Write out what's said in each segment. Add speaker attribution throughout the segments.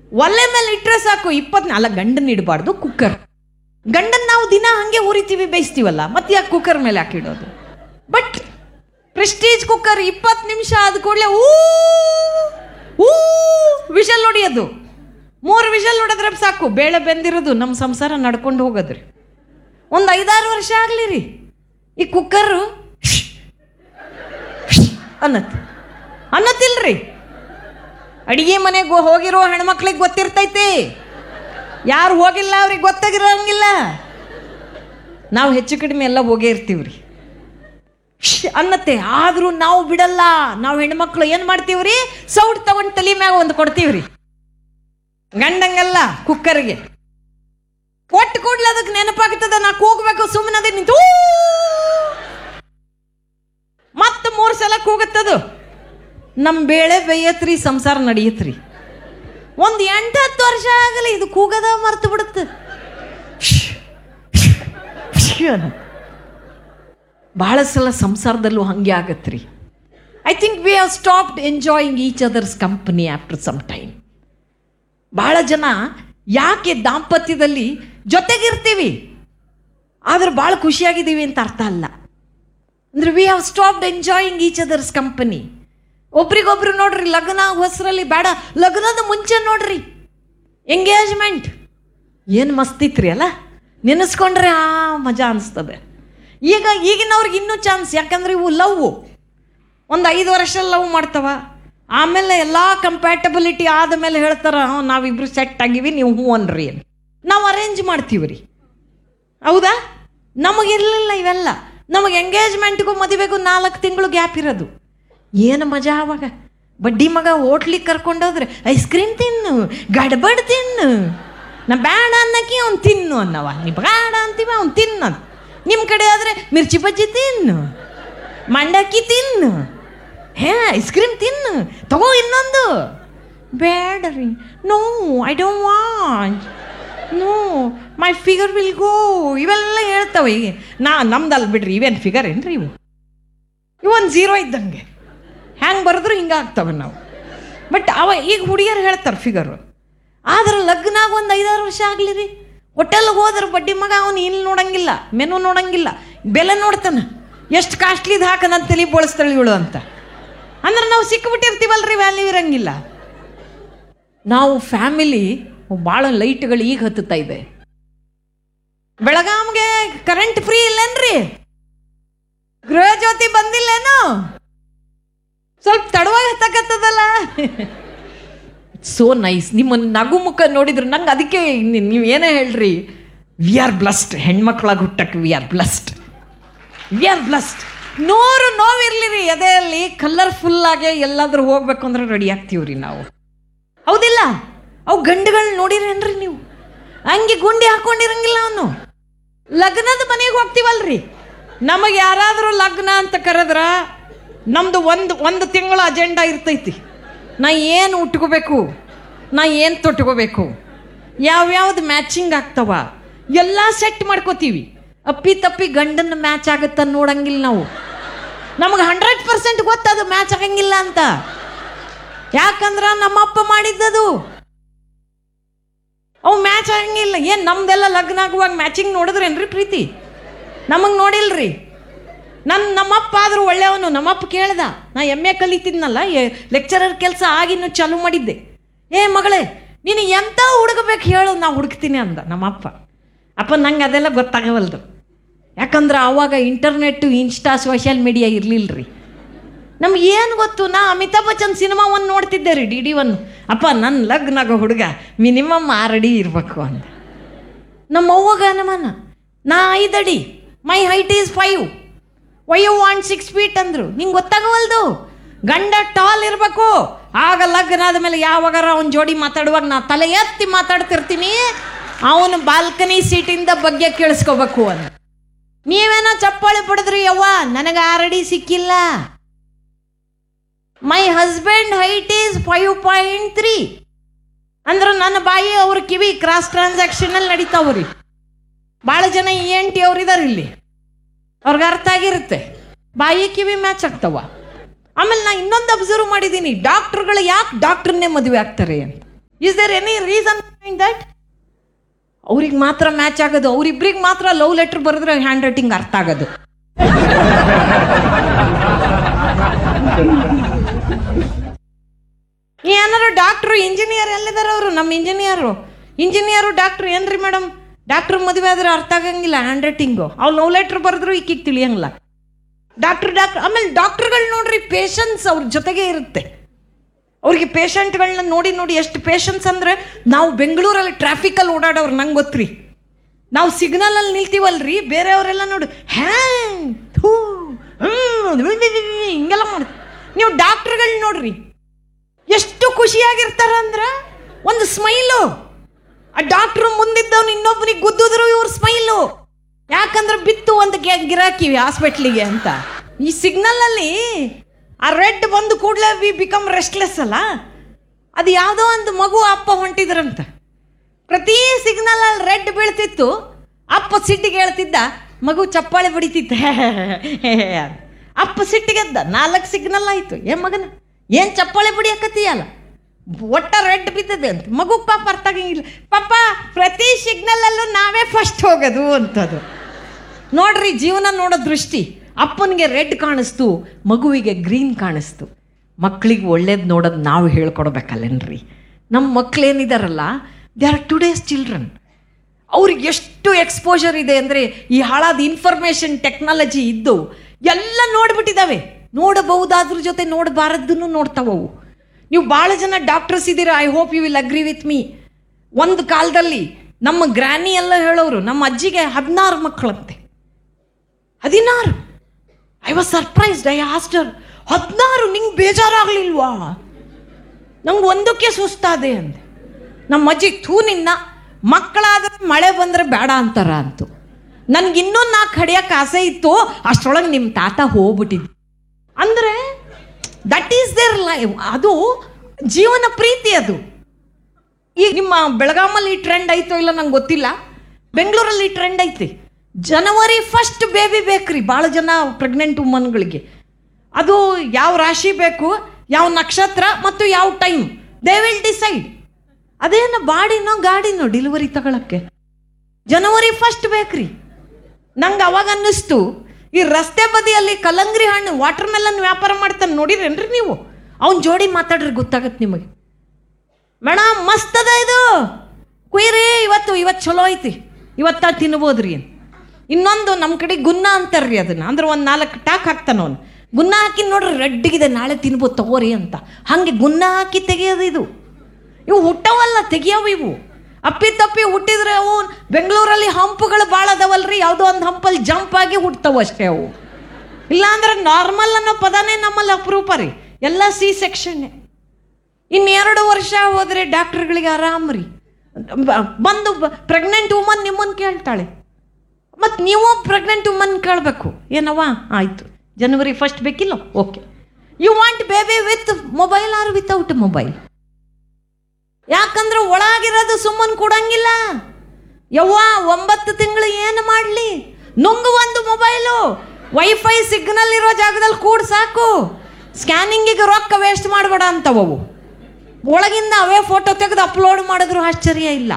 Speaker 1: ಒಲೆ ಮೇಲೆ ಇಟ್ಟರೆ ಸಾಕು ಇಪ್ಪತ್ತು ಅಲ್ಲ ಗಂಡನ ಇಡಬಾರ್ದು ಕುಕ್ಕರ್ ಗಂಡನ್ ನಾವು ದಿನ ಹಾಗೆ ಉರಿತೀವಿ ಬೇಯಿಸ್ತೀವಲ್ಲ ಮತ್ತೆ ಯಾಕೆ ಕುಕ್ಕರ್ ಮೇಲೆ ಹಾಕಿಡೋದು ಬಟ್ ಪ್ರೆಸ್ಟೀಜ್ ಕುಕ್ಕರ್ ಇಪ್ಪತ್ತು ನಿಮಿಷ ಆದ ಕೂಡಲೇ ಊ ಊ ವಿಷಲ್ ಹೊಡಿಯೋದು ಮೂರು ವಿಷಲ್ ಹೊಡೆದ್ರೆ ಸಾಕು ಬೇಳೆ ಬೆಂದಿರೋದು ನಮ್ಮ ಸಂಸಾರ ನಡ್ಕೊಂಡು ಹೋಗೋದ್ರಿ ಒಂದು ಐದಾರು ವರ್ಷ ಆಗಲಿ ರೀ ಈ ಕುಕ್ಕರು ಅನ್ನತ್ ಅನ್ನತ್ತಿಲ್ರಿ ಅಡಿಗೆ ಮನೆಗೆ ಹೋಗಿರೋ ಹೆಣ್ಮಕ್ಳಿಗೆ ಗೊತ್ತಿರ್ತೈತಿ ಯಾರು ಹೋಗಿಲ್ಲ ಅವ್ರಿಗೆ ಗೊತ್ತಾಗಿರಂಗಿಲ್ಲ ನಾವು ಹೆಚ್ಚು ಕಡಿಮೆ ಎಲ್ಲ ಹೋಗೇ ಇರ್ತೀವಿ ರೀ ಅನ್ನತ್ತೆ ಆದರೂ ನಾವು ಬಿಡಲ್ಲ ನಾವು ಹೆಣ್ಮಕ್ಳು ಏನು ಮಾಡ್ತೀವ್ರಿ ಸೌಟ್ ತಗೊಂಡು ತಲೆ ಮ್ಯಾಗ ಒಂದು ಕೊಡ್ತೀವ್ರಿ ಗಂಡಂಗಲ್ಲ ಕುಕ್ಕರ್ಗೆ ಕೊಟ್ಟು ಕೂಡ್ಲೆ ಅದಕ್ಕೆ ನೆನಪಾಗ್ತದ ನಾ ಕೂಗ್ಬೇಕು ಸುಮ್ಮನೆ ಅದೇ ನಿಂತು ಮತ್ತೆ ಮೂರು ಸಲ ಕೂಗುತ್ತದು ನಮ್ಮ ಬೇಳೆ ಬೇಯತ್ರಿ ಸಂಸಾರ ನಡೆಯತ್ರಿ ಒಂದು ಎಂಟು ಹತ್ತು ವರ್ಷ ಆಗಲಿ ಇದು ಕೂಗದ ಮರ್ತು ಬಿಡುತ್ತೆ ಭಾಳ ಸಲ ಸಂಸಾರದಲ್ಲೂ ಹಾಗೆ ಆಗತ್ರಿ I think we have stopped enjoying each other's company after some time ಭಾಳ ಜನ ಯಾಕೆ ದಾಂಪತ್ಯದಲ್ಲಿ ಜೊತೆಗಿರ್ತೀವಿ ಆದ್ರೆ ಭಾಳ ಖುಷಿಯಾಗಿದ್ದೀವಿ ಅಂತ ಅರ್ಥ ಅಲ್ಲ ಅಂದ್ರೆ we have stopped enjoying each other's company ಒಬ್ರಿಗೊಬ್ರು ನೋಡ್ರಿ ಲಗ್ನ ಹೊಸರಲ್ಲಿ ಬೇಡ ಲಗ್ನದ ಮುಂಚೆ ನೋಡ್ರಿ ಎಂಗೇಜ್ಮೆಂಟ್ ಏನು ಮಸ್ತಿತ್ರಿ ಅಲ್ಲ ನೆನೆಸ್ಕೊಂಡ್ರೆ ಆ ಮಜಾ ಅನಿಸ್ತದೆ ಈಗ ಈಗಿನವ್ರಿಗೆ ಇನ್ನೂ ಚಾನ್ಸ್ ಯಾಕಂದ್ರೆ ಇವು ಲವ್ ಒಂದು ಐದು ವರ್ಷ ಲವ್ ಮಾಡ್ತವ ಆಮೇಲೆ ಎಲ್ಲ ಕಂಪ್ಯಾಟಬಿಲಿಟಿ ಆದಮೇಲೆ ಹೇಳ್ತಾರ ಹ್ಞೂ ನಾವಿಬ್ರು ಸೆಟ್ ಆಗಿವಿ ನೀವು ಹ್ಞೂ ಅನ್ರಿ ಅಂತ ನಾವು ಅರೇಂಜ್ ಮಾಡ್ತೀವಿ ರೀ ಹೌದಾ ನಮಗಿರಲಿಲ್ಲ ಇವೆಲ್ಲ ನಮಗೆ ಎಂಗೇಜ್ಮೆಂಟ್ಗೂ ಮದುವೆಗೂ ನಾಲ್ಕು ತಿಂಗಳು ಗ್ಯಾಪ್ ಇರೋದು ಏನು ಮಜಾ ಅವಾಗ ಬಡ್ಡಿ ಮಗ ಹೋಟ್ಲಿಗೆ ಕರ್ಕೊಂಡೋದ್ರೆ ಐಸ್ ಕ್ರೀಮ್ ತಿನ್ನು ಗಡ್ಬಡ್ ತಿನ್ನು ನಾ ಬೇಡ ಅನ್ನಕ್ಕೆ ಅವ್ನು ತಿನ್ನು ಅನ್ನವ ನೀ ಬೇಡ ಅಂತೀವಿ ಅವ್ನು ತಿನ್ನು ಅಂತ ನಿಮ್ಮ ಕಡೆ ಆದರೆ ಮಿರ್ಚಿ ಬಜ್ಜಿ ತಿನ್ನು ಮಂಡಕ್ಕಿ ತಿನ್ನು ಹೇ ಐಸ್ ಕ್ರೀಮ್ ತಿನ್ನು ತಗೋ ಇನ್ನೊಂದು ಬೇಡ ರೀ no I don't want no my figure will go ಇವೆಲ್ಲ ಹೇಳ್ತವೆ ಈಗ ನಾ ನಮ್ದಲ್ಲ ಬಿಡ್ರಿ ಇವೇನು ಫಿಗರ್ ಏನ್ರಿ ಇವು ಇವೊಂದು ಝೀರೋ ಇದ್ದಂಗೆ ಹ್ಯಾಂಗೆ ಬರೆದ್ರು ಹಿಂಗೆ ಆಗ್ತವೆ ನಾವು ಬಟ್ ಅವ ಈಗ ಹುಡುಗಿಯರು ಹೇಳ್ತಾರೆ ಫಿಗರು ಆದ್ರೆ ಲಗ್ನಾಗ ಒಂದು ಐದಾರು ವರ್ಷ ಆಗಲಿ ರೀ ಹೋಟೆಲ್ಗೆ ಹೋದ್ರೆ ಬಡ್ಡಿ ಮಗ ಅವನು ಇಲ್ಲಿ ನೋಡಂಗಿಲ್ಲ ಮೆನು ನೋಡಂಗಿಲ್ಲ ಬೆಲೆ ನೋಡ್ತಾನೆ ಎಷ್ಟು ಕಾಸ್ಟ್ಲಿದು ಹಾಕ ನನ್ನ ತಲೆ ಬೋಳಿಸ್ತಾಳೆ ಇವಳು ಅಂತ ಅಂದ್ರೆ ನಾವು ಸಿಕ್ಬಿಟ್ಟಿರ್ತೀವಲ್ರಿ ವ್ಯಾಲ್ಯೂ ಇರಂಗಿಲ್ಲ ನಾವು ಫ್ಯಾಮಿಲಿ ಭಾಳ ಲೈಟ್ಗಳು ಈಗ ಹತ್ತುತ್ತಾ ಇದೆ ಬೆಳಗಾಮ್ಗೆ ಕರೆಂಟ್ ಫ್ರೀ ಇಲ್ಲೇನ್ರಿ ಗೃಹ ಜ್ಯೋತಿ ಬಂದಿಲ್ಲೇನು ಸ್ವಲ್ಪ ತಡವಾಗಿ ಹತ್ತಕತ್ತದಲ್ಲ ಸೋ ನೈಸ್ ನಿಮ್ಮ ನಗು ಮುಖ ನೋಡಿದ್ರು ನಂಗೆ ಅದಕ್ಕೆ ನೀವು ಏನೇ ಹೇಳ್ರಿ ವಿ ಆರ್ ಬ್ಲಸ್ಡ್ ಹೆಣ್ಮಕ್ಳಾಗಿ ಹುಟ್ಟಕ್ಕೆ we are blessed we are blessed ನೂರು ನೋವಿರ್ಲಿ ರೀ ಎದೆಯಲ್ಲಿ ಕಲರ್ಫುಲ್ ಆಗಿ ಎಲ್ಲಾದ್ರೂ ಹೋಗ್ಬೇಕು ಅಂದ್ರೆ ರೆಡಿ ಆಗ್ತೀವ್ರಿ ನಾವು ಹೌದಿಲ್ಲ ಅವು ಗಂಡುಗಳು ನೋಡಿರೇನ್ರಿ ನೀವು ಹಂಗೆ ಗುಂಡಿ ಹಾಕೊಂಡಿರಂಗಿಲ್ಲ ಅವನು ಲಗ್ನದ ಮನೆಗೆ ಹೋಗ್ತೀವಲ್ರಿ ನಮಗೆ ಯಾರಾದರೂ ಲಗ್ನ ಅಂತ ಕರೆದ್ರ ನಮ್ದು ಒಂದು ಒಂದು ತಿಂಗಳ ಅಜೆಂಡಾ ಇರ್ತೈತಿ ನಾ ಏನು ಉಟ್ಕೋಬೇಕು ನಾ ಏನು ತೊಟ್ಕೋಬೇಕು ಯಾವ್ಯಾವ್ದು ಮ್ಯಾಚಿಂಗ್ ಆಗ್ತವ ಎಲ್ಲ ಸೆಟ್ ಮಾಡ್ಕೋತೀವಿ ಅಪ್ಪಿ ತಪ್ಪಿ ಗಂಡನ ಮ್ಯಾಚ್ ಆಗುತ್ತ ನೋಡಂಗಿಲ್ಲ ನಾವು ನಮಗೆ ಹಂಡ್ರೆಡ್ ಪರ್ಸೆಂಟ್ ಗೊತ್ತದು ಮ್ಯಾಚ್ ಆಗಂಗಿಲ್ಲ ಅಂತ ಯಾಕಂದ್ರ ನಮ್ಮಪ್ಪ ಮಾಡಿದ್ದದು ಅವು ಮ್ಯಾಚ್ ಆಗಂಗಿಲ್ಲ ಏನು ನಮ್ದೆಲ್ಲ ಲಗ್ನ ಆಗುವಾಗ ಮ್ಯಾಚಿಂಗ್ ನೋಡಿದ್ರೇನ್ರಿ ಪ್ರೀತಿ ನಮಗೆ ನೋಡಿಲ್ರಿ ನನ್ನ ನಮ್ಮಪ್ಪ ಆದರೂ ಒಳ್ಳೆಯವನು ನಮ್ಮಪ್ಪ ಕೇಳ್ದ ನಾ ಎಮ್ ಎ ಕಲಿತಿದ್ನಲ್ಲ ಲೆಕ್ಚರರ್ ಕೆಲಸ ಆಗಿನ್ನು ಚಾಲು ಮಾಡಿದ್ದೆ ಏ ಮಗಳೇ ನೀನು ಎಂಥ ಹುಡುಗಬೇಕು ಹೇಳು ನಾ ಹುಡುಕ್ತೀನಿ ಅಂದ ನಮ್ಮಪ್ಪ ಅಪ್ಪ ನಂಗೆ ಅದೆಲ್ಲ ಗೊತ್ತಾಗವಲ್ದು ಯಾಕಂದ್ರೆ ಆವಾಗ ಇಂಟರ್ನೆಟ್ಟು ಇನ್ಸ್ಟಾ ಸೋಷಿಯಲ್ ಮೀಡಿಯಾ ಇರಲಿಲ್ಲ ರೀ ನಮ್ಗೆ ಏನು ಗೊತ್ತು ನಾ ಅಮಿತಾಬ್ ಬಚ್ಚನ್ ಸಿನಿಮಾ ಒಂದು ನೋಡ್ತಿದ್ದೆ ರೀ ಡಿ ಡಿ ಒನ್ ಅಪ್ಪ ನನ್ನ ಲಗ್ನಾಗ ಹುಡುಗ ಮಿನಿಮಮ್ ಆರಡಿ ಇರಬೇಕು ಅಂತ ನಮ್ಮ ಅವ್ವಗ ನಮನ ನಾ ಐದಡಿ my height is five why you want six feet ಅಂದರು ನಿಂಗೆ ಗೊತ್ತಾಗವಲ್ದು ಗಂಡ ಟಾಲ್ ಇರಬೇಕು ಆಗ ಲಗ್ನ ಆದಮೇಲೆ ಯಾವಾಗಾರ ಅವನ ಜೋಡಿ ಮಾತಾಡುವಾಗ ನಾ ತಲೆ ಎತ್ತಿ ಮಾತಾಡ್ತಿರ್ತೀನಿ ಅವನು ಬಾಲ್ಕನಿ ಸೀಟಿಂದ ಬಗ್ಗೆ ಕೇಳಿಸ್ಕೋಬೇಕು ಅಂತ ನೀವೇನೋ ಚಪ್ಪಾಳೆ ಪಡೆದ್ರಿ ಯವ್ವ ನನಗೆ ಆರಡಿ ಸಿಕ್ಕಿಲ್ಲ my husband height is five point three ಅಂದ್ರೆ ನನ್ನ ಬಾಯಿ ಅವ್ರ ಕಿವಿ ಕ್ರಾಸ್ ಟ್ರಾನ್ಸಾಕ್ಷನಲ್ಲಿ ನಡೀತಾವ್ರಿ ಭಾಳ ಜನ ಇ ಎನ್ ಟಿ ಅವ್ರು ಇದಾರೆ ಇಲ್ಲಿ ಅವ್ರಿಗೆ ಅರ್ಥ ಆಗಿರುತ್ತೆ ಬಾಯಿ ಕಿವಿ ಮ್ಯಾಚ್ ಆಗ್ತಾವ ಆಮೇಲೆ ನಾ ಇನ್ನೊಂದು ಅಬ್ಸರ್ವ್ ಮಾಡಿದ್ದೀನಿ ಡಾಕ್ಟ್ರುಗಳು ಯಾಕೆ ಡಾಕ್ಟ್ರನ್ನೇ ಮದುವೆ ಆಗ್ತಾರೆ ಅಂತ is there any reason that ಅವ್ರಿಗೆ ಮಾತ್ರ ಮ್ಯಾಚ್ ಆಗೋದು ಅವ್ರಿಬ್ರಿಗೆ ಮಾತ್ರ ಲವ್ ಲೆಟರ್ ಬರೆದ್ರೆ ಹ್ಯಾಂಡ್ ರೈಟಿಂಗ್ ಅರ್ಥ ಆಗೋದು ಏನಾರು ಡಾಕ್ಟ್ರು ಇಂಜಿನಿಯರ್ ಎಲ್ಲಿದಾರ ಅವರು ನಮ್ಮ ಇಂಜಿನಿಯರು ಇಂಜಿನಿಯರು ಡಾಕ್ಟ್ರು ಏನ್ರಿ ಮೇಡಮ್ ಡಾಕ್ಟ್ರ್ ಮದುವೆ ಆದ್ರೆ ಅರ್ಥ ಆಗಂಗಿಲ್ಲ ಹ್ಯಾಂಡ್ ರೈಟಿಂಗು ಅವ್ರು ಲವ್ ಲೆಟ್ರ್ ಬರೆದ್ರು ಈಕಿಗೆ ತಿಳಿಯಂಗಿಲ್ಲ ಡಾಕ್ಟ್ರ್ ಡಾಕ್ಟ್ರ್ ಆಮೇಲೆ ಡಾಕ್ಟ್ರುಗಳು ನೋಡ್ರಿ ಪೇಷನ್ಸ್ ಅವ್ರ ಜೊತೆಗೆ ಇರುತ್ತೆ ಅವ್ರಿಗೆ ಪೇಷಂಟ್ಗಳನ್ನ ನೋಡಿ ನೋಡಿ ಎಷ್ಟು ಪೇಷನ್ಸ್ ಅಂದರೆ ನಾವು ಬೆಂಗಳೂರಲ್ಲಿ ಟ್ರಾಫಿಕಲ್ಲಿ ಓಡಾಡೋರು ನಂಗೆ ಗೊತ್ತ್ರಿ ನಾವು ಸಿಗ್ನಲಲ್ಲಿ ನಿಲ್ತೀವಲ್ರಿ ಬೇರೆಯವರೆಲ್ಲ ನೋಡು ಹ್ಯಾಂಗ್ ಥೂ ಹ್ಮ್, ಹಿಂಗೆಲ್ಲ ಮಾಡಿ ನೀವು ಡಾಕ್ಟ್ರುಗಳು ನೋಡ್ರಿ ಎಷ್ಟು ಖುಷಿಯಾಗಿರ್ತಾರ ಅಂದ್ರ ಒಂದು ಸ್ಮೈಲು ಆ ಡಾಕ್ಟ್ರು ಮುಂದಿದ್ದವ್ನು ಇನ್ನೊಬ್ಬನಿಗೆ ಗುದ್ದಿದ್ರು ಇವ್ರ ಸ್ಮೈಲು ಯಾಕಂದ್ರೆ ಬಿತ್ತು ಒಂದು ಗೆ- ಗಿರಾಕಿ ಹಾಸ್ಪಿಟ್ಲಿಗೆ ಅಂತ ಈ ಸಿಗ್ನಲಲ್ಲಿ ಆ ರೆಡ್ ಬಂದು ಕೂಡಲೇ ವಿ ಬಿಕಮ್ ರೆಸ್ಟ್ಲೆಸ್ ಅಲ್ಲ ಅದು ಯಾವುದೋ ಒಂದು ಮಗು ಅಪ್ಪ ಹೊಂಟಿದ್ರಂತ ಪ್ರತಿ ಸಿಗ್ನಲ್ ಅಲ್ಲಿ ರೆಡ್ ಬೀಳ್ತಿತ್ತು ಅಪ್ಪ ಸಿಟ್ಟಿಗೆ ಹೇಳ್ತಿದ್ದ ಮಗು ಚಪ್ಪಾಳೆ ಬಡಿತಿತ್ತು ಅಪ್ಪ ಸಿಟ್ಟಿಗೆದ್ದ ನಾಲ್ಕು ಸಿಗ್ನಲ್ ಆಯ್ತು ಏ ಮಗನ ಏನು ಚಪ್ಪಾಳೆ ಬಡಿಯಕತ್ತೀಯಲ್ಲ ಒಟ್ಟ ರೆಡ್ ಬಿದ್ದದೆ ಅಂತ ಮಗು ಪಾಪ ಅರ್ಥ ಆಗಂಗಿಲ್ಲ ಪಾಪ ಪ್ರತಿ ಸಿಗ್ನಲಲ್ಲೂ ನಾವೇ ಫಸ್ಟ್ ಹೋಗೋದು ಅಂತದು ನೋಡ್ರಿ ಜೀವನ ನೋಡೋ ದೃಷ್ಟಿ ಅಪ್ಪನಿಗೆ ರೆಡ್ ಕಾಣಿಸ್ತು ಮಗುವಿಗೆ ಗ್ರೀನ್ ಕಾಣಿಸ್ತು ಮಕ್ಕಳಿಗೆ ಒಳ್ಳೇದು ನೋಡೋದು ನಾವು ಹೇಳ್ಕೊಡ್ಬೇಕಲ್ಲೇನ್ರಿ ನಮ್ಮ ಮಕ್ಕಳೇನಿದಾರಲ್ಲ ದೇ ಆರ್ ಟುಡೇಸ್ ಚಿಲ್ಡ್ರನ್ ಅವ್ರಿಗೆ ಎಷ್ಟು ಎಕ್ಸ್ಪೋಜರ್ ಇದೆ ಅಂದರೆ ಈ ಹಾಳಾದ ಇನ್ಫಾರ್ಮೇಷನ್ ಟೆಕ್ನಾಲಜಿ ಇದ್ದು ಎಲ್ಲ ನೋಡ್ಬಿಟ್ಟಿದ್ದಾವೆ ನೋಡಬಹುದಾದ್ರ ಜೊತೆ ನೋಡಬಾರದನ್ನು ನೋಡ್ತಾವವು ನೀವು ಭಾಳ ಜನ ಡಾಕ್ಟರ್ಸ್ ಇದ್ದೀರಾ I hope you will agree with me ಒಂದು ಕಾಲದಲ್ಲಿ ನಮ್ಮ ಗ್ರ್ಯಾನಿ ಎಲ್ಲ ಹೇಳೋರು ನಮ್ಮ ಅಜ್ಜಿಗೆ ಹದಿನಾರು ಮಕ್ಕಳಂತೆ ಹದಿನಾರು I was surprised I asked her ಹದಿನಾರು ನಿಂಗೆ ಬೇಜಾರಾಗ್ಲಿಲ್ವಾ ನಂಗೆ ಒಂದಕ್ಕೆ ಸುಸ್ತಾದೆ ಅಂದೆ ನಮ್ಮ ಅಜ್ಜಿ ಥೂ ನಿನ್ನ ಮಕ್ಕಳಾದ್ರೆ ಮಳೆ ಬಂದರೆ ಬೇಡ ಅಂತಾರ ಅಂತು ನನ್ಗೆ ಇನ್ನೂ ನಾಲ್ಕು ಹಡಿಯಕ್ಕೆ ಆಸೆ ಇತ್ತು ಅಷ್ಟರೊಳಗೆ ನಿಮ್ಮ ತಾತ ಹೋಗ್ಬಿಟ್ಟಿದ್ದು ಅಂದರೆ ದಟ್ ಈಸ್ ದೇರ್ ಲೈಫ್ ಅದು ಜೀವನ ಪ್ರೀತಿ ಅದು ಈಗ ನಿಮ್ಮ ಬೆಳಗಾಮಲ್ಲಿ ಈ ಟ್ರೆಂಡ್ ಐತೋ ಇಲ್ಲ ನಂಗೆ ಗೊತ್ತಿಲ್ಲ ಬೆಂಗಳೂರಲ್ಲಿ ಈ ಟ್ರೆಂಡ್ ಐತಿ ಜನವರಿ ಫಸ್ಟ್ ಬೇಬಿ ಬೇಕ್ರಿ ಭಾಳ ಜನ ಪ್ರೆಗ್ನೆಂಟ್ ವುಮನ್ಗಳಿಗೆ ಅದು ಯಾವ ರಾಶಿ ಬೇಕು ಯಾವ ನಕ್ಷತ್ರ ಮತ್ತು ಯಾವ ಟೈಮ್ ದೇ ವಿಲ್ ಡಿಸೈಡ್ ಅದೇನು ಬಾಡಿನೋ ಗಾಡಿನೋ ಡೆಲಿವರಿ ತಗೊಳಕ್ಕೆ ಜನವರಿ ಫಸ್ಟ್ ಬೇಕ್ರಿ ನಂಗೆ ಅವಾಗ ಅನ್ನಿಸ್ತು ಈ ರಸ್ತೆ ಬದಿಯಲ್ಲಿ ಕಲ್ಲಂಗರಿ ಹಣ್ಣು ವಾಟರ್ ಮೆಲನ್ ವ್ಯಾಪಾರ ಮಾಡ್ತಾನೆ ನೋಡಿರೇನ್ರಿ ನೀವು ಅವ್ನ ಜೋಡಿ ಮಾತಾಡ್ರಿ ಗೊತ್ತಾಗತ್ತೆ ನಿಮಗೆ ಮೇಡಮ್ ಮಸ್ತ್ ಅದ ಇದು ಕುಯ್ರಿ ಇವತ್ತು ಇವತ್ತು ಚಲೋ ಐತಿ ಇವತ್ತ ತಿನ್ಬೋದ್ರಿ ಇನ್ನೊಂದು ನಮ್ಮ ಕಡೆ ಗುನ್ನ ಅಂತಾರ್ರಿ ಅದನ್ನ ಅಂದ್ರೆ ಒಂದು ನಾಲ್ಕು ಟಾಕ್ ಹಾಕ್ತಾನ ಅವನು ಗುನ್ನ ಹಾಕಿ ನೋಡ್ರಿ ರೆಡ್ಡಿಗಿದೆ ನಾಳೆ ತಿನ್ಬೋದು ತಗೋರಿ ಅಂತ ಹಾಗೆ ಗುನ್ನ ಹಾಕಿ ತೆಗಿಯೋದು ಇದು ಇವು ಹುಟ್ಟವಲ್ಲ ತೆಗಿಯವು ಇವು ಅಪ್ಪಿ ತಪ್ಪಿ ಹುಟ್ಟಿದ್ರೆ ಅವು ಬೆಂಗಳೂರಲ್ಲಿ ಹಂಪುಗಳು ಭಾಳ ಅದಾವಲ್ರಿ ಯಾವುದೋ ಒಂದು ಹಂಪಲ್ಲಿ ಜಂಪ್ ಆಗಿ ಹುಟ್ಟವು ಅಷ್ಟೇ ಅವು ಇಲ್ಲಾಂದ್ರೆ ನಾರ್ಮಲ್ ಅನ್ನೋ ಪದನೇ ನಮ್ಮಲ್ಲಿ ಅಪರೂಪ ರೀ ಎಲ್ಲ ಸಿ ಸೆಕ್ಷನ್ನೇ ಇನ್ನೆರಡು ವರ್ಷ ಹೋದರೆ ಡಾಕ್ಟರ್ಗಳಿಗೆ ಆರಾಮ್ ರೀ ಬ- ಬಂದು ಪ್ರೆಗ್ನೆಂಟ್ ವುಮನ್ ನಿಮ್ಮನ್ನು ಕೇಳ್ತಾಳೆ ಮತ್ತು ನೀವು ಪ್ರೆಗ್ನೆಂಟ್ ವುಮನ್ ಕೇಳಬೇಕು ಏನವ್ವ ಆಯಿತು ಜನವರಿ ಫಸ್ಟ್ ಬೇಕಿಲ್ಲ okay you want baby with mobile or without mobile ಯಾಕಂದ್ರೆ ಒಳಗಿರೋದು ಸುಮ್ಮನೆ ಕೊಡಂಗಿಲ್ಲ ಯವ್ವ ಒಂಬತ್ತು ತಿಂಗಳು ಏನು ಮಾಡಲಿ ನುಂಗು ಒಂದು ಮೊಬೈಲು ವೈಫೈ ಸಿಗ್ನಲ್ ಇರೋ ಜಾಗದಲ್ಲಿ ಕೂಡ ಸಾಕು ಸ್ಕ್ಯಾನಿಂಗಿಗೆ ರೊಕ್ಕ ವೇಸ್ಟ್ ಮಾಡಬೇಡ ಅಂತವವು ಒಳಗಿಂದ ಅವೇ ಫೋಟೋ ತೆಗೆದು ಅಪ್ಲೋಡ್ ಮಾಡಿದ್ರು ಆಶ್ಚರ್ಯ ಇಲ್ಲ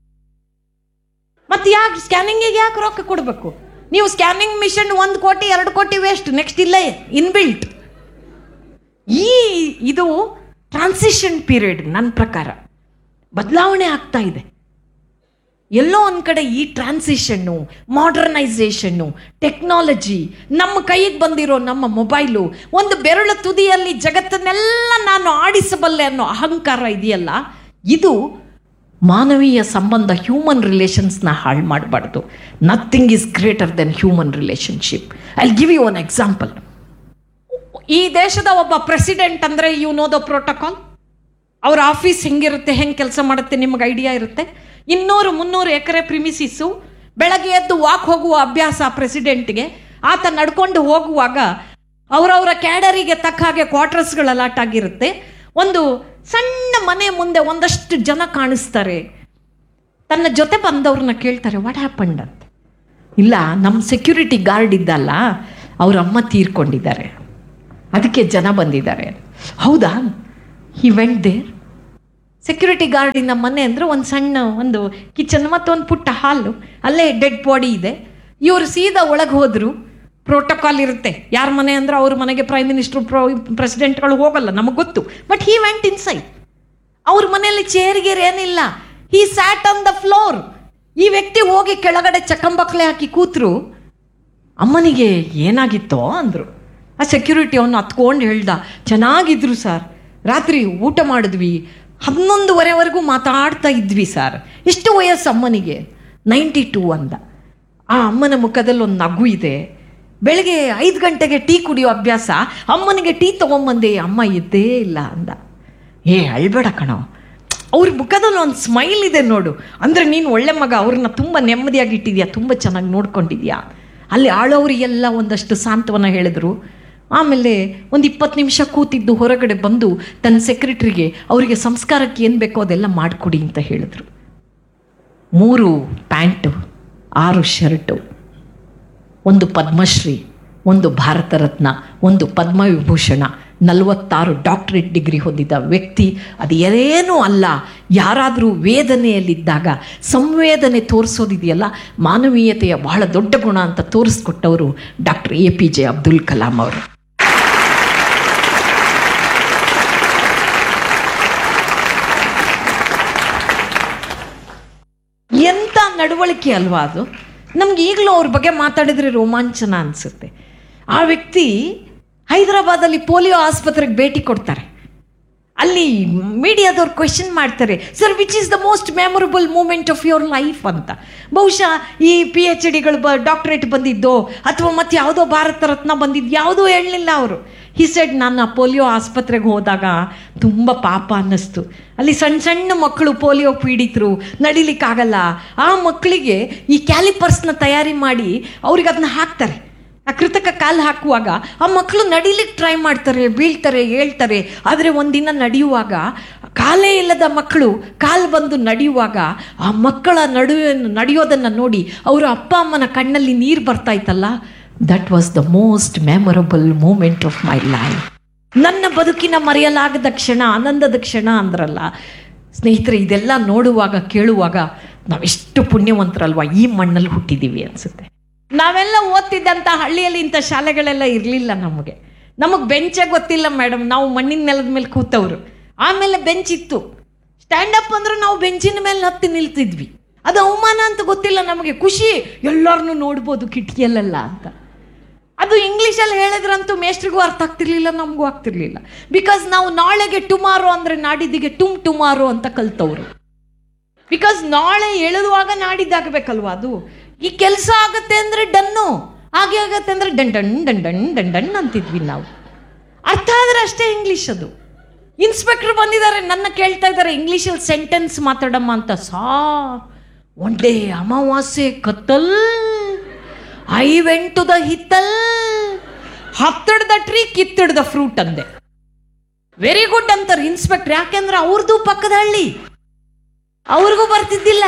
Speaker 1: ಮತ್ತೆ ಯಾಕೆ ಸ್ಕ್ಯಾನಿಂಗಿಗೆ ಯಾಕೆ ರೊಕ್ಕ ಕೊಡಬೇಕು ನೀವು ಸ್ಕ್ಯಾನಿಂಗ್ ಮಿಷನ್ ಒಂದು ಕೋಟಿ ಎರಡು ಕೋಟಿ ವೇಸ್ಟ್ ನೆಕ್ಸ್ಟ್ ಇಲ್ಲೇ ಇನ್ಬಿಲ್ಟ್ ಈ ಇದು ಟ್ರಾನ್ಸಿಷನ್ ಪೀರಿಯಡ್ ನನ್ನ ಪ್ರಕಾರ ಬದಲಾವಣೆ ಆಗ್ತಾ ಇದೆ ಎಲ್ಲೋ ಒಂದು ಕಡೆ ಈ ಟ್ರಾನ್ಸಿಷನ್ನು ಮಾಡರ್ನೈಸೇಷನ್ನು ಟೆಕ್ನಾಲಜಿ ನಮ್ಮ ಕೈಗೆ ಬಂದಿರೋ ನಮ್ಮ ಮೊಬೈಲು ಒಂದು ಬೆರಳು ತುದಿಯಲ್ಲಿ ಜಗತ್ತನ್ನೆಲ್ಲ ನಾನು ಆಡಿಸಬಲ್ಲೆ ಅನ್ನೋ ಅಹಂಕಾರ ಇದೆಯಲ್ಲ ಇದು ಮಾನವೀಯ ಸಂಬಂಧ ಹ್ಯೂಮನ್ ರಿಲೇಷನ್ಸ್ನ ಹಾಳು ಮಾಡಬಾರ್ದು nothing is greater than human relationship I give you one example ಈ ದೇಶದ ಒಬ್ಬ ಪ್ರೆಸಿಡೆಂಟ್ ಅಂದರೆ ಯು ನೋ ದ ಪ್ರೋಟೋಕಾಲ್ ಅವ್ರ ಆಫೀಸ್ ಹೆಂಗಿರುತ್ತೆ ಹೆಂಗೆ ಕೆಲಸ ಮಾಡುತ್ತೆ ನಿಮ್ಗೆ ಐಡಿಯಾ ಇರುತ್ತೆ ಇನ್ನೂರು ಮುನ್ನೂರು ಎಕರೆ ಪ್ರಿಮಿಸಿಸ್ಸು ಬೆಳಗ್ಗೆ ಎದ್ದು ವಾಕ್ ಹೋಗುವ ಅಭ್ಯಾಸ ಪ್ರೆಸಿಡೆಂಟ್ಗೆ ಆತ ನಡ್ಕೊಂಡು ಹೋಗುವಾಗ ಅವರವರ ಕ್ಯಾಡರಿಗೆ ತಕ್ಕ ಹಾಗೆ ಕ್ವಾರ್ಟರ್ಸ್ಗಳು ಅಲಾಟ್ ಆಗಿರುತ್ತೆ ಒಂದು ಸಣ್ಣ ಮನೆ ಮುಂದೆ ಒಂದಷ್ಟು ಜನ ಕಾಣಿಸ್ತಾರೆ ತನ್ನ ಜೊತೆ ಬಂದವ್ರನ್ನ ಕೇಳ್ತಾರೆ ವಾಟ್ ಹ್ಯಾಪಂಡ್ ಅಂತ ಇಲ್ಲ ನಮ್ಮ ಸೆಕ್ಯೂರಿಟಿ ಗಾರ್ಡ್ ಇದ್ದಲ್ಲ ಅವ್ರ ಅಮ್ಮ ತೀರ್ಕೊಂಡಿದ್ದಾರೆ ಅದಕ್ಕೆ ಜನ ಬಂದಿದ್ದಾರೆ ಹೌದಾ ಹಿ ವೆಂಟ್ ದೇರ್ ಸೆಕ್ಯೂರಿಟಿ ಗಾರ್ಡಿನ ಮನೆ ಅಂದರೆ ಒಂದು ಸಣ್ಣ ಒಂದು ಕಿಚನ್ ಮತ್ತು ಒಂದು ಪುಟ್ಟ ಹಾಲು ಅಲ್ಲೇ ಡೆಡ್ ಬಾಡಿ ಇದೆ ಇವರು ಸೀದಾ ಒಳಗೆ ಹೋದರು ಪ್ರೋಟೋಕಾಲ್ ಇರುತ್ತೆ ಯಾರ ಮನೆ ಅಂದ್ರೆ ಅವ್ರ ಮನೆಗೆ ಪ್ರೈಮ್ ಮಿನಿಸ್ಟ್ರು ಪ್ರೋ ಪ್ರೆಸಿಡೆಂಟ್ಗಳು ಹೋಗಲ್ಲ ನಮಗೆ ಗೊತ್ತು ಬಟ್ ಹಿ ವೆಂಟ್ ಇನ್ಸೈಡ್ ಅವ್ರ ಮನೆಯಲ್ಲಿ ಚೇರ್ ಗೀರ್ ಏನಿಲ್ಲ he sat on the floor ಈ ವ್ಯಕ್ತಿ ಹೋಗಿ ಕೆಳಗಡೆ ಚಕ್ಕಂಬಕ್ಲೆ ಹಾಕಿ ಕೂತ್ರು ಅಮ್ಮನಿಗೆ ಏನಾಗಿತ್ತೋ ಅಂದರು ಆ ಸೆಕ್ಯೂರಿಟಿ ಅವನು ಹತ್ಕೊಂಡು ಹೇಳ್ದ ಚೆನ್ನಾಗಿದ್ರು ಸರ್ ರಾತ್ರಿ ಊಟ ಮಾಡಿದ್ವಿ ಹನ್ನೊಂದುವರೆವರೆಗೂ ಮಾತಾಡ್ತಾ ಇದ್ವಿ ಸರ್ ಎಷ್ಟು ವಯಸ್ಸು ಅಮ್ಮನಿಗೆ ನೈಂಟಿ ಟೂ ಅಂದ ಆ ಅಮ್ಮನ ಮುಖದಲ್ಲಿ ಒಂದು ನಗು ಇದೆ ಬೆಳಗ್ಗೆ ಐದು ಗಂಟೆಗೆ ಟೀ ಕುಡಿಯೋ ಅಭ್ಯಾಸ ಅಮ್ಮನಿಗೆ ಟೀ ತೊಗೊಂಬಂದೆ ಅಮ್ಮ ಇದ್ದೇ ಇಲ್ಲ ಅಂದ ಏ ಅಳ್ಬೇಡ ಕಣೋ ಅವ್ರ ಮುಖದಲ್ಲಿ ಒಂದು ಸ್ಮೈಲ್ ಇದೆ ನೋಡು ಅಂದರೆ ನೀನು ಒಳ್ಳೆ ಮಗ ಅವ್ರನ್ನ ತುಂಬ ನೆಮ್ಮದಿಯಾಗಿ ಇಟ್ಟಿದ್ಯಾ ತುಂಬ ಚೆನ್ನಾಗಿ ನೋಡ್ಕೊಂಡಿದ್ಯಾ ಅಲ್ಲಿ ಆಳೋರಿಗೆಲ್ಲ ಒಂದಷ್ಟು ಸಾಂತ್ವನ ಹೇಳಿದ್ರು ಆಮೇಲೆ ಒಂದು ಇಪ್ಪತ್ತು ನಿಮಿಷ ಕೂತಿದ್ದು ಹೊರಗಡೆ ಬಂದು ತನ್ನ ಸೆಕ್ರೆಟ್ರಿಗೆ ಅವರಿಗೆ ಸಂಸ್ಕಾರಕ್ಕೆ ಏನು ಬೇಕೋ ಅದೆಲ್ಲ ಮಾಡಿಕೊಡಿ ಅಂತ ಹೇಳಿದ್ರು ಮೂರು ಪ್ಯಾಂಟು ಆರು ಶರ್ಟು ಒಂದು ಪದ್ಮಶ್ರೀ ಒಂದು ಭಾರತ ರತ್ನ ಒಂದು ಪದ್ಮವಿಭೂಷಣ ನಲವತ್ತಾರು ಡಾಕ್ಟರೇಟ್ ಡಿಗ್ರಿ ಹೊಂದಿದ ವ್ಯಕ್ತಿ ಅದು ಏನೇನೂ ಅಲ್ಲ ಯಾರಾದರೂ ವೇದನೆಯಲ್ಲಿದ್ದಾಗ ಸಂವೇದನೆ ತೋರಿಸೋದಿದೆಯಲ್ಲ ಮಾನವೀಯತೆಯ ಬಹಳ ದೊಡ್ಡ ಗುಣ ಅಂತ ತೋರಿಸ್ಕೊಟ್ಟವರು doctor A P J Abdul Kalam ಅವರು ಎಂಥ ನಡವಳಿಕೆ ಅಲ್ವಾ ಅದು ನಮ್ಗೆ ಈಗಲೂ ಅವ್ರ ಬಗ್ಗೆ ಮಾತಾಡಿದ್ರೆ ರೋಮಾಂಚನ ಅನಿಸುತ್ತೆ ಆ ವ್ಯಕ್ತಿ ಹೈದರಾಬಾದಲ್ಲಿ ಪೋಲಿಯೋ ಆಸ್ಪತ್ರೆಗೆ ಭೇಟಿ ಕೊಡ್ತಾರೆ ಅಲ್ಲಿ ಮೀಡಿಯಾದವ್ರು ಕ್ವೆಶನ್ ಮಾಡ್ತಾರೆ sir which is the most memorable moment of your life ಅಂತ ಬಹುಶಃ ಈ ಪಿ ಎಚ್ ಡಿಗಳು ಬ ಡಾಕ್ಟ್ರೇಟ್ ಬಂದಿದ್ದೋ ಅಥವಾ ಮತ್ತೆ ಯಾವುದೋ ಭಾರತ ರತ್ನ ಬಂದಿದ್ದು ಯಾವುದೂ ಹೇಳಲಿಲ್ಲ ಅವರು ಹಿ ಸೆಡ್ ನಾನು ಆ ಪೋಲಿಯೋ ಆಸ್ಪತ್ರೆಗೆ ಹೋದಾಗ ತುಂಬ ಪಾಪ ಅನ್ನಿಸ್ತು ಅಲ್ಲಿ ಸಣ್ಣ ಸಣ್ಣ ಮಕ್ಕಳು ಪೋಲಿಯೋ ಪೀಡಿತರು ನಡಿಲಿಕ್ಕಾಗಲ್ಲ ಆ ಮಕ್ಕಳಿಗೆ ಈ ಕ್ಯಾಲಿಪರ್ಸ್ನ ತಯಾರಿ ಮಾಡಿ ಅವ್ರಿಗೆ ಅದನ್ನ ಹಾಕ್ತಾರೆ ಆ ಕೃತಕ ಕಾಲು ಹಾಕುವಾಗ ಆ ಮಕ್ಕಳು ನಡಿಲಿಕ್ಕೆ ಟ್ರೈ ಮಾಡ್ತಾರೆ ಬೀಳ್ತಾರೆ ಹೇಳ್ತಾರೆ ಆದರೆ ಒಂದಿನ ನಡೆಯುವಾಗ ಕಾಲೇ ಇಲ್ಲದ ಮಕ್ಕಳು ಕಾಲು ಬಂದು ನಡೆಯುವಾಗ ಆ ಮಕ್ಕಳ ನಡುವೆ ನಡೆಯೋದನ್ನು ನೋಡಿ ಅವರ ಅಪ್ಪ ಅಮ್ಮನ ಕಣ್ಣಲ್ಲಿ ನೀರು ಬರ್ತಾ ಇತ್ತಲ್ಲ that was the most memorable moment of my life ನನ್ನ ಬದುಕಿನ ಮರೆಯಲಾಗದ ಕ್ಷಣ ಆನಂದದ ಕ್ಷಣ ಅಂದ್ರಲ್ಲ ಸ್ನೇಹಿತರೆ ಇದೆಲ್ಲ ನೋಡುವಾಗ ಕೇಳುವಾಗ ನಾವೆಷ್ಟು ಪುಣ್ಯವಂತರಲ್ವಾ ಈ ಮಣ್ಣಲ್ಲಿ ಹುಟ್ಟಿದ್ದೀವಿ ಅನಿಸುತ್ತೆ ನಾವೆಲ್ಲ ಓದ್ತಿದ್ದಂಥ ಹಳ್ಳಿಯಲ್ಲಿ ಇಂಥ ಶಾಲೆಗಳೆಲ್ಲ ಇರಲಿಲ್ಲ ನಮಗೆ ನಮಗೆ ಬೆಂಚೇ ಗೊತ್ತಿಲ್ಲ ಮೇಡಮ್ ನಾವು ಮಣ್ಣಿನ ನೆಲದ ಮೇಲೆ ಕೂತವ್ರು ಆಮೇಲೆ ಬೆಂಚ್ ಇತ್ತು ಸ್ಟ್ಯಾಂಡಪ್ ಅಂದ್ರೆ ನಾವು ಬೆಂಚಿನ ಮೇಲೆ ಹತ್ತಿ ನಿಲ್ತಿದ್ವಿ ಅದು ಅವಮಾನ ಅಂತ ಗೊತ್ತಿಲ್ಲ ನಮಗೆ ಖುಷಿ ಎಲ್ಲರನ್ನೂ ನೋಡ್ಬೋದು ಕಿಟಕಿಯಲ್ಲೆಲ್ಲ ಅಂತ ಅದು ಇಂಗ್ಲೀಷಲ್ಲಿ ಹೇಳಿದ್ರಂತೂ ಮೇಸ್ಟ್ರಿಗೂ ಅರ್ಥ ಆಗ್ತಿರ್ಲಿಲ್ಲ ನಮಗೂ ಆಗ್ತಿರ್ಲಿಲ್ಲ ಬಿಕಾಸ್ ನಾವು ನಾಳೆಗೆ ಟುಮಾರೋ ಅಂದರೆ ನಾಡಿದ್ದಿಗೆ ಟುಮ್ ಟುಮಾರೋ ಅಂತ ಕಲ್ತವ್ರು ಬಿಕಾಸ್ ನಾಳೆ ಎಳೆದುವಾಗ ನಾಡಿದ್ದಾಗಬೇಕಲ್ವಾ ಅದು ಈ ಕೆಲಸ ಆಗತ್ತೆ ಅಂದರೆ ಡನ್ನು ಹಾಗೆ ಆಗತ್ತೆ ಅಂದರೆ ಡನ್ ಡನ್ ಡನ್ ಡನ್ ಡನ್ ಡನ್ ಅಂತಿದ್ವಿ ನಾವು ಅರ್ಥ ಆದರೆ ಅಷ್ಟೇ ಇಂಗ್ಲೀಷ್ ಅದು ಇನ್ಸ್ಪೆಕ್ಟರ್ ಬಂದಿದ್ದಾರೆ ನನ್ನ ಕೇಳ್ತಾ ಇದ್ದಾರೆ ಇಂಗ್ಲೀಷಲ್ಲಿ ಸೆಂಟೆನ್ಸ್ ಮಾತಾಡಮ್ಮ ಅಂತ ಸಾ one day amavasya kattal I went to the hittal ಹತ್ತಿಡ್ ದ ಟ್ರೀ ಕಿತ್ತಿಡ್ ದ ಫ್ರೂಟ್ ಅಂದೆ ವೆರಿ ಗುಡ್ ಅಂತಾರೆ ಇನ್ಸ್ಪೆಕ್ಟರ್ ಯಾಕೆಂದ್ರೆ ಅವ್ರದ್ದು ಪಕ್ಕದ ಹಳ್ಳಿ ಅವ್ರಿಗೂ ಬರ್ತಿದ್ದಿಲ್ಲ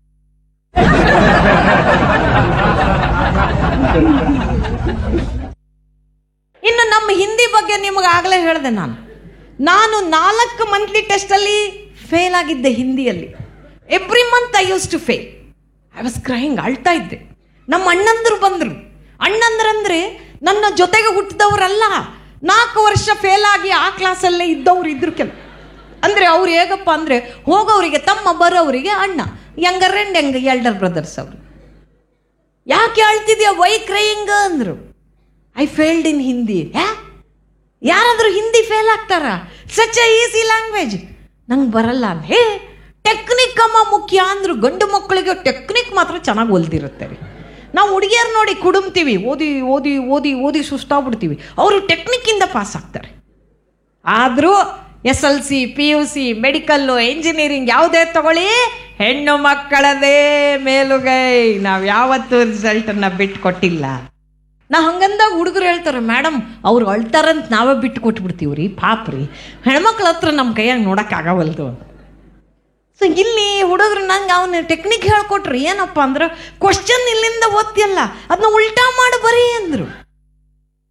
Speaker 1: ಇನ್ನು ನಮ್ಮ ಹಿಂದಿ ಬಗ್ಗೆ ನಿಮಗೆ ಆಗಲೇ ಹೇಳಿದೆ ನಾನು ನಾನು ನಾಲ್ಕು ಮಂತ್ಲಿ ಟೆಸ್ಟಲ್ಲಿ ಫೇಲ್ ಆಗಿದ್ದೆ ಹಿಂದಿಯಲ್ಲಿ every month I use to fail I was crying ಅಳ್ತಾ ಇದ್ದೆ ನಮ್ಮ ಅಣ್ಣಂದರು ಬಂದರು ಅಣ್ಣಂದ್ರಂದ್ರೆ ನನ್ನ ಜೊತೆಗೆ ಹುಟ್ಟಿದವರಲ್ಲ ನಾಲ್ಕು ವರ್ಷ ಫೇಲ್ ಆಗಿ ಆ ಕ್ಲಾಸಲ್ಲೇ ಇದ್ದವ್ರು ಇದ್ರು ಕೆಲ ಅಂದರೆ ಅವ್ರು ಹೇಗಪ್ಪ ಅಂದರೆ ಹೋಗೋರಿಗೆ ತಮ್ಮ ಬರೋವರಿಗೆ ಅಣ್ಣ younger and young elder brothers ಅವರು ಯಾಕೆ ಅಳ್ತಿದ್ಯಾ ವೈ ಕ್ರೈಯಿಂಗ್ ಅಂದರು ಐ ಫೇಲ್ಡ್ ಇನ್ ಹಿಂದಿ ಯಾ ಯಾರಾದರೂ ಹಿಂದಿ ಫೇಲ್ ಆಗ್ತಾರಾ ಸಚ್ ಅ ಈಸಿ ಲ್ಯಾಂಗ್ವೇಜ್ ನಂಗೆ ಬರಲ್ಲ ಅಂತ ಹೇ ಟೆಕ್ನಿಕ್ ಅಮ್ಮ ಮುಖ್ಯ ಅಂದ್ರು ಗಂಡು ಮಕ್ಕಳಿಗೆ ಟೆಕ್ನಿಕ್ ಮಾತ್ರ ಚೆನ್ನಾಗಿ ಒಲ್ದಿರುತ್ತೆ ರೀ ನಾವು ಹುಡುಗಿಯರು ನೋಡಿ ಕುಡುಮ್ತೀವಿ ಓದಿ ಓದಿ ಓದಿ ಓದಿ ಸುಸ್ತಾಗ್ಬಿಡ್ತೀವಿ ಅವರು ಟೆಕ್ನಿಕ್ಕಿಂದ ಪಾಸ್ ಆಗ್ತಾರೆ ಆದರೂ S L C P U C medical engineering ಯಾವುದೇ ತಗೊಳ್ಳಿ ಹೆಣ್ಣು ಮಕ್ಕಳದೇ ಮೇಲುಗೈ ನಾವು ಯಾವತ್ತೂ ರಿಸಲ್ಟನ್ನು ಬಿಟ್ಟು ಕೊಟ್ಟಿಲ್ಲ ನಾ ಹಂಗಂದಾಗ ಹುಡುಗರು ಹೇಳ್ತಾರೆ ಮೇಡಮ್ ಅವ್ರು ಅಳ್ತಾರಂತ ನಾವೇ ಬಿಟ್ಟು ಕೊಟ್ಬಿಡ್ತೀವಿ ರೀ ಪಾಪ ರೀ ಹೆಣ್ಮಕ್ಳ ಹತ್ರ ನಮ್ಮ ಕೈಯಾಗ ನೋಡೋಕ್ಕಾಗವಲ್ದು ಸೊ ಇಲ್ಲಿ ಹುಡುಗರು ನಂಗೆ ಅವನ ಟೆಕ್ನಿಕ್ ಹೇಳ್ಕೊಟ್ರು ಏನಪ್ಪ ಅಂದ್ರೆ ಕ್ವಶನ್ ಇಲ್ಲಿಂದ ಓದ್ತಿಯಲ್ಲ ಅದನ್ನ ಉಲ್ಟಾ ಮಾಡಿ ಬರೀ ಅಂದರು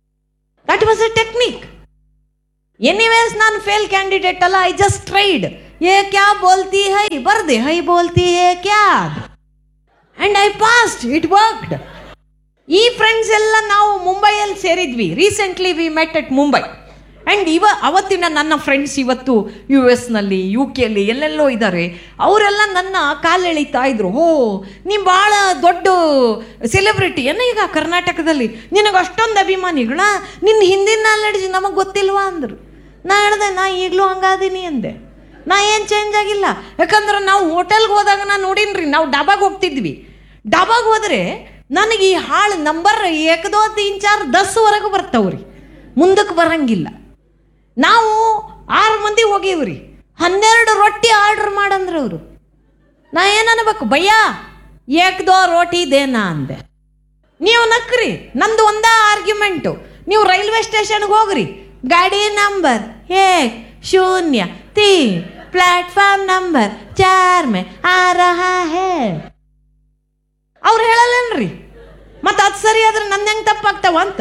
Speaker 1: that was a technique anyways ನಾನು ಫೇಲ್ ಕ್ಯಾಂಡಿಡೇಟ್ ಅಲ್ಲ ಐ ಜಸ್ಟ್ ಟ್ರೈಡ್ ಏ ಕ್ಯಾ ಬೋಲ್ತಿ ಹೈ ಬರ್ದೆ ಹೈ ಬೋಲ್ತಿ ಹೇ ಕ್ಯಾ and I passed it worked ಈ ಫ್ರೆಂಡ್ಸ್ ಎಲ್ಲ ನಾವು ಮುಂಬೈಯಲ್ಲಿ ಸೇರಿದ್ವಿ recently we met at Mumbai and ಇವ ಅವತ್ತಿನ ನನ್ನ ಫ್ರೆಂಡ್ಸ್ ಇವತ್ತು ಯು ಎಸ್ನಲ್ಲಿ ಯು ಕೆಲಿ ಎಲ್ಲೆಲ್ಲೋ ಇದ್ದಾರೆ ಅವರೆಲ್ಲ ನನ್ನ ಕಾಲೆಳಿತಾ ಇದ್ರು ಓ ನೀ ಭಾಳ ದೊಡ್ಡ ಸೆಲೆಬ್ರಿಟಿ ಏನ ಈಗ ಕರ್ನಾಟಕದಲ್ಲಿ ನಿನಗೆ ಅಷ್ಟೊಂದು ಅಭಿಮಾನಿಗಳ ನಿನ್ನ ಹಿಂದಿನ ನಾಲೆಡ್ಜ್ ನಮಗೆ ಗೊತ್ತಿಲ್ವಾ ಅಂದರು ನಾ ಹೇಳ್ದೆ ನಾ ಈಗಲೂ ಹಂಗಾದೀನಿ ಅಂದೆ ನಾ ಏನು ಚೇಂಜ್ ಆಗಿಲ್ಲ ಯಾಕಂದ್ರೆ ನಾವು ಹೋಟೆಲ್ಗೆ ಹೋದಾಗ ನಾ ನೋಡೀನ್ರಿ ನಾವು ಡಾಬಾಗೆ ಹೋಗ್ತಿದ್ವಿ ಡಾಬಾಗೆ ಹೋದರೆ ನನಗೆ ಈ ಹಾಳು ನಂಬರ್ ಏಕದೋ ತೀನ್ ಚಾರ್ ದಸ್ವರೆಗೂ ಬರ್ತಾವ್ರಿ ಮುಂದಕ್ಕೆ ಬರಂಗಿಲ್ಲ ನಾವು ಆರು ಮಂದಿ ಹೋಗೀವ್ರಿ ಹನ್ನೆರಡು ರೊಟ್ಟಿ ಆರ್ಡ್ರ್ ಮಾಡಂದ್ರೆ ಅವರು ನಾ ಏನು ಅನ್ಬೇಕು ಭಯ್ಯ ಏಕದೋ ರೋಟಿ ದೇನಾ ಅಂದೆ ನೀವು ನಕ್ರಿ ನಂದು ಒಂದೇ ಆರ್ಗ್ಯುಮೆಂಟು ನೀವು ರೈಲ್ವೆ ಸ್ಟೇಷನ್ಗೆ ಹೋಗ್ರಿ ಗಾಡಿ ನಂಬರ್ ಏಕ್ ಶೂನ್ಯ ತೀನ್ ಪ್ಲಾಟ್ಫಾರ್ಮ್ ನಂಬರ್ ಚಾರ್ ಮೇ ಆ ರಹಾ ಹೇ ಅವ್ರು ಹೇಳಲ್ಲೇನ್ರಿ ಮತ್ತೆ ಅದು ಸರಿ ಆದ್ರೆ ನನ್ನ ಹೆಂಗೆ ತಪ್ಪಾಗ್ತಾವ ಅಂತ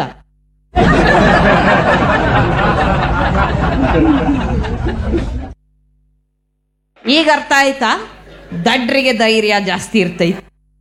Speaker 1: ಈಗ ಅರ್ಥ ಆಯ್ತಾ ದಡ್ರಿಗೆ ಧೈರ್ಯ ಜಾಸ್ತಿ ಇರ್ತೈತಿ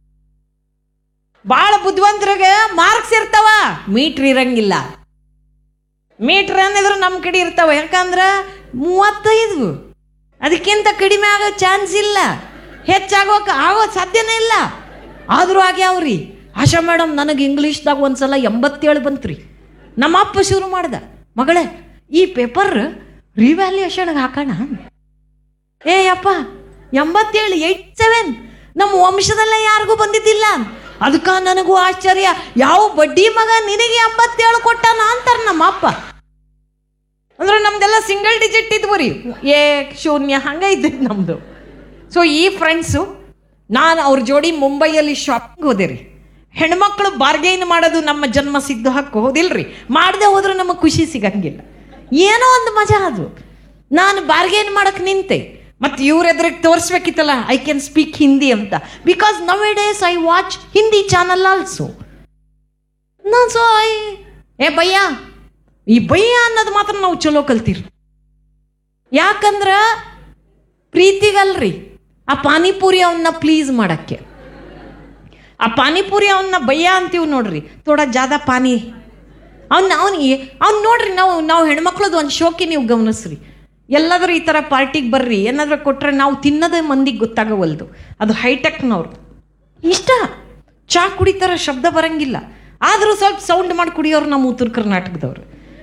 Speaker 1: ಭಾಳ ಬುದ್ಧಿವಂತರಿಗೆ ಮಾರ್ಕ್ಸ್ ಇರ್ತಾವ ಮೀಟ್ರ್ ಇರಂಗಿಲ್ಲ ಮೀಟ್ರ್ ಏನಿದ್ರು ನಮ್ಮ ಕಡೆ ಇರ್ತಾವ ಯಾಕಂದ್ರೆ ಮೂವತ್ತೈದು ಅದಕ್ಕಿಂತ ಕಡಿಮೆ ಆಗೋ ಚಾನ್ಸ್ ಇಲ್ಲ ಹೆಚ್ಚಾಗೋಕೆ ಆಗೋ ಸಾಧ್ಯನೇ ಇಲ್ಲ ಆದರೂ ಆಗ್ಯಾವ್ರಿ ಆಶಾ ಮೇಡಮ್ ನನಗೆ ಇಂಗ್ಲೀಷ್ದಾಗ ಒಂದ್ಸಲ ಎಂಬತ್ತೇಳು ಬಂತ್ರಿ ನಮ್ಮ ಅಪ್ಪ ಶುರು ಮಾಡ್ದ ಮಗಳೇ ಈ ಪೇಪರ್ ರಿವ್ಯಾಲ್ಯೂಯೇಷನ್ಗೆ ಹಾಕೋಣ ಏ ಅಪ್ಪ ಎಂಬತ್ತೇಳು ಏಯ್ಟ್ ಸೆವೆನ್ ನಮ್ಮ ವಂಶದಲ್ಲೇ ಯಾರಿಗೂ ಬಂದಿದ್ದಿಲ್ಲ ಅದಕ್ಕೆ ನನಗೂ ಆಶ್ಚರ್ಯ ಯಾವ ಬಡ್ಡಿ ಮಗ ನಿನಗೆ ಎಂಬತ್ತೇಳು ಕೊಟ್ಟಾನ ಅಂತಾರೆ ನಮ್ಮ ಅಪ್ಪ ಅಂದ್ರೆ ನಮ್ದೆಲ್ಲ ಸಿಂಗಲ್ ಡಿಜಿಟ್ ಇದ್ವು ರೀ ಏ ಶೂನ್ಯ ಹಂಗೆ ಇದ್ದಿದ್ದು ನಮ್ಮದು ಸೊ ಈ ಫ್ರೆಂಡ್ಸು ನಾನು ಅವ್ರ ಜೋಡಿ ಮುಂಬೈಯಲ್ಲಿ ಶಾಪಿಂಗ್ ಹೋದೆ ರೀ ಹೆಣ್ಮಕ್ಳು ಬಾರ್ಗೈನ್ ಮಾಡೋದು ನಮ್ಮ ಜನ್ಮ ಸಿದ್ಧ ಹಕ್ಕು ಹೌದಿಲ್ರಿ ಮಾಡದೆ ಹೋದ್ರೆ ನಮಗೆ ಖುಷಿ ಸಿಗಂಗಿಲ್ಲ ಏನೋ ಒಂದು ಮಜಾ ಅದು ನಾನು ಬಾರ್ಗೈನ್ ಮಾಡಕ್ಕೆ ನಿಂತೆ ಮತ್ತು ಇವ್ರ ಎದುರಿಗೆ ತೋರಿಸ್ಬೇಕಿತ್ತಲ್ಲ ಐ ಕ್ಯಾನ್ ಸ್ಪೀಕ್ ಹಿಂದಿ ಅಂತ because nowadays I watch Hindi channel also ನಾನು ಸೊ ಐ ಏ ಭಯ್ಯ ಈ ಭಯ್ಯ ಅನ್ನೋದು ಮಾತ್ರ ನಾವು ಚಲೋ ಕಲ್ತೀರಿ ಯಾಕಂದ್ರ ಪ್ರೀತಿಗಲ್ರಿ ಆ ಪಾನಿಪುರಿ ಅವನ್ನ ಪ್ಲೀಸ್ ಮಾಡಕ್ಕೆ ಆ ಪಾನಿಪುರಿ ಅವನ್ನ ಭಯ್ಯ ಅಂತೀವಿ ನೋಡ್ರಿ ಥೋಡ ಜಾದ ಪಾನಿ ಅವ್ನ ಅವನಿಗೆ ಅವ್ನು ನೋಡ್ರಿ ನಾವು ನಾವು ಹೆಣ್ಮಕ್ಳದ್ದು ಒಂದು ಶೋಕಿ ನೀವು ಗಮನಿಸ್ರಿ ಎಲ್ಲಾದರೂ ಈ ಥರ ಪಾರ್ಟಿಗೆ ಬರ್ರಿ ಏನಾದರೂ ಕೊಟ್ಟರೆ ನಾವು ತಿನ್ನೋದೇ ಮಂದಿಗೆ ಗೊತ್ತಾಗವಲ್ದು ಅದು ಹೈಟೆಕ್ನವ್ರು ಇಷ್ಟ ಚಾ ಕುಡಿತಾರ ಶಬ್ದ ಬರಂಗಿಲ್ಲ ಆದರೂ ಸ್ವಲ್ಪ ಸೌಂಡ್ ಮಾಡಿ ಕುಡಿಯೋರು ನಮ್ಮ ಉತ್ತರ ಕರ್ನಾಟಕದವ್ರು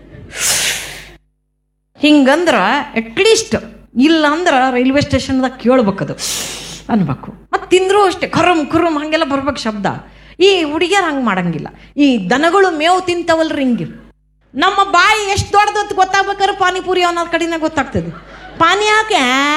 Speaker 1: ಹಿಂಗಂದ್ರೆ ಅಟ್ಲೀಸ್ಟ್ ಇಲ್ಲ ಅಂದ್ರೆ ರೈಲ್ವೆ ಸ್ಟೇಷನ್ದಾಗ ಕೇಳ್ಬೇಕದು ಅನ್ಬೇಕು ಮತ್ತು ತಿಂದರೂ ಅಷ್ಟೇ ಖರಮ್ ಖುರಮ್ ಹಾಗೆಲ್ಲ ಬರ್ಬೇಕು ಶಬ್ದ ಈ ಹುಡುಗಿಯರು ಹಂಗೆ ಮಾಡಂಗಿಲ್ಲ ಈ ದನಗಳು ಮೇವು ತಿಂತವಲ್ರಿ ಹಿಂಗೆ ನಮ್ಮ ಬಾಯಿ ಎಷ್ಟು ದೊಡ್ಡದತ್ತು ಗೊತ್ತಾಗ್ಬೇಕಾದ್ರೆ ಪಾನಿಪುರಿ ಅನ್ನೋದ್ ಕಡೆನೇ ಗೊತ್ತಾಗ್ತದೆ ಪಾನಿ ಹಾಕಿ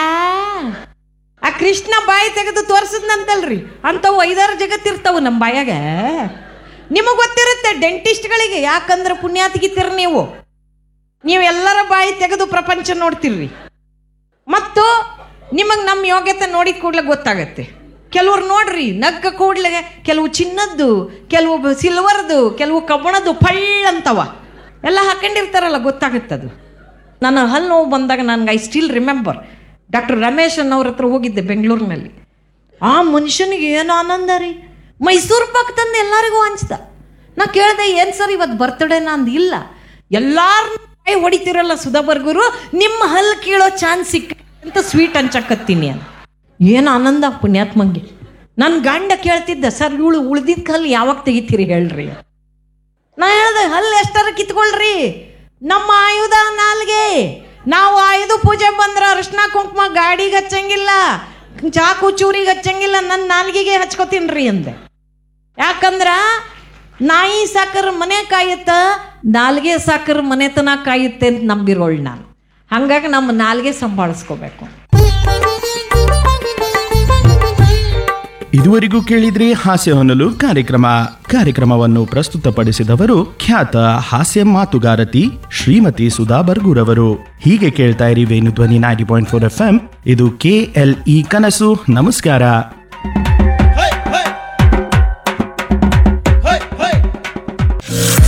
Speaker 1: ಆ ಕೃಷ್ಣ ಬಾಯಿ ತೆಗೆದು ತೋರಿಸಿದ್ನಂತಲ್ರಿ ಅಂಥವು ಐದಾರು ಜಗತ್ತಿರ್ತಾವು ನಮ್ಮ ಬಾಯಾಗ ನಿಮಗೆ ಗೊತ್ತಿರುತ್ತೆ ಡೆಂಟಿಸ್ಟ್ಗಳಿಗೆ ಯಾಕಂದ್ರೆ ಪುಣ್ಯಾತಿಗಿತ್ತೀರ ನೀವು ನೀವು ಎಲ್ಲರ ಬಾಯಿ ತೆಗೆದು ಪ್ರಪಂಚ ನೋಡ್ತಿರ್ರಿ ಮತ್ತು ನಿಮಗೆ ನಮ್ಮ ಯೋಗ್ಯತೆ ನೋಡಿದ ಕೂಡಲೇ ಗೊತ್ತಾಗತ್ತೆ ಕೆಲವ್ರು ನೋಡ್ರಿ ನಗ್ಗ ಕೂಡಲೇ ಕೆಲವು ಚಿನ್ನದ್ದು ಕೆಲವು ಸಿಲ್ವರ್ದು ಕೆಲವು ಕಬ್ಬಣದ್ದು ಫಳ್ ಅಂತವ ಎಲ್ಲ ಹಾಕೊಂಡಿರ್ತಾರಲ್ಲ ಗೊತ್ತಾಗುತ್ತದು ನನ್ನ ಹಲ್ಲು ನೋವು ಬಂದಾಗ ನನಗೆ I still remember doctor Ramesh ಅನ್ನೋರ ಹತ್ರ ಹೋಗಿದ್ದೆ ಬೆಂಗಳೂರಿನಲ್ಲಿ ಆ ಮನುಷ್ಯನಿಗೆ ಏನು ಆನಂದ ರೀ ಮೈಸೂರು ಪಾಕ್ ತಂದು ಎಲ್ಲರಿಗೂ ಹಂಚ್ದ ನಾ ಕೇಳ್ದೆ ಏನು ಸರ್ ಇವತ್ತು ಬರ್ತ್ಡೇನ ಅಂದ್ ಇಲ್ಲ ಎಲ್ಲಾರು ಕೈ ಹೊಡಿತಿರಲ್ಲ ಸುಧಾಬರ್ಗುರು ನಿಮ್ಮ ಹಲ್ಲು ಕೀಳೋ ಚಾನ್ಸ್ ಸಿಕ್ಕ ಅಂತ ಸ್ವೀಟ್ ಹಂಚಕತ್ತೀನಿ ಅಂತ ಏನು ಆನಂದ ಪುಣ್ಯಾತ್ಮಂಗೆ ನನ್ನ ಗಂಡ ಕೇಳ್ತಿದ್ದ ಸರ್ ಇವಳು ಉಳ್ದಿದ್ದ ಹಲ್ಲು ಯಾವಾಗ ತೆಗಿತೀರಿ ಹೇಳ್ರಿ ನಾ ಹೇಳ್ದೆ ಹಲ್ಲು ಎಷ್ಟಾರ ಕಿತ್ಕೊಳ್ರಿ ನಮ್ಮ ಆಯುಧ ನಾಲ್ಗೆ ನಾವು ಆಯುಧ ಪೂಜೆ ಬಂದ್ರ ಅರಿಶಿನ ಕುಂಕುಮ ಗಾಡಿಗೆ ಹಚ್ಚಂಗಿಲ್ಲ ಚಾಕು ಚೂರಿಗೆ ಹಚ್ಚಂಗಿಲ್ಲ ನನ್ನ ನಾಲ್ಗೆಗೆ ಹಚ್ಕೋತೀನ್ರಿ ಅಂದೆ ಯಾಕಂದ್ರ ನಾಯಿ ಸಾಕರ್ ಮನೆ ಕಾಯುತ್ತ ನಾಲ್ಗೆ ಸಾಕರ್ ಮನೆತನ ಕಾಯುತ್ತೆ ಅಂತ ನಂಬಿರೋಳು ನಾನು ಹಾಗಾಗಿ ನಮ್ಮ ನಾಲ್ಗೆ ಸಂಭಾಳಿಸ್ಕೋಬೇಕು
Speaker 2: ಇದುವರೆಗೂ ಕೇಳಿದ್ರಿ ಹಾಸ್ಯ ಹೊನಲು ಕಾರ್ಯಕ್ರಮ ಕಾರ್ಯಕ್ರಮವನ್ನು ಪ್ರಸ್ತುತಪಡಿಸಿದವರು ಖ್ಯಾತ ಹಾಸ್ಯ ಮಾತುಗಾರತಿ ಶ್ರೀಮತಿ ಸುಧಾ ಬರ್ಗೂರವರು ಹೀಗೆ ಕೇಳ್ತಾ ಇರಿ Venu Dhwani ninety point four F M ಇದು ಕೆ ಎಲ್ ಇ ಕನಸು ನಮಸ್ಕಾರ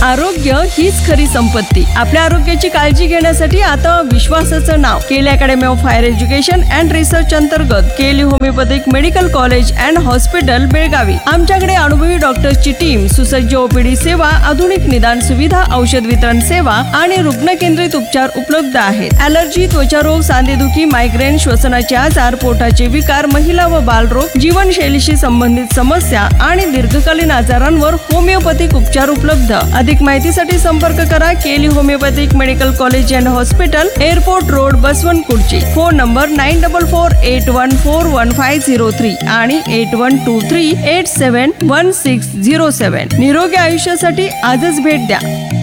Speaker 3: आरोग्य हीच खरी संपत्ती आपल्या आरोग्याची काळजी घेण्यासाठी आता विश्वासाचं नाव KLE academy of higher education and research अंतर्गत KLE homeopathic medical college and hospital Belagavi आमच्याकडे अनुभवी डॉक्टर्सची टीम सुसज्ज ओपीडी सेवा आधुनिक निदान सुविधा औषध वितरण सेवा आणि रुग्ण केंद्रित उपचार उपलब्ध आहेत अलर्जी त्वचारोग सांधेदुखी मायग्रेन श्वसनाचे आजार पोटाचे विकार महिला व बालरोग जीवनशैलीशी संबंधित समस्या आणि दीर्घकालीन आजारांवर होमिओपॅथिक उपचार उपलब्ध अधिक माहितीसाठी संपर्क करा KLE homeopathic medical college and hospital airport road Basavantkurchi phone number nine double four eight one four one five zero three आणि eight one two three eight seven one six zero seven निरोगी आयुष्यासाठी आजच भेट द्या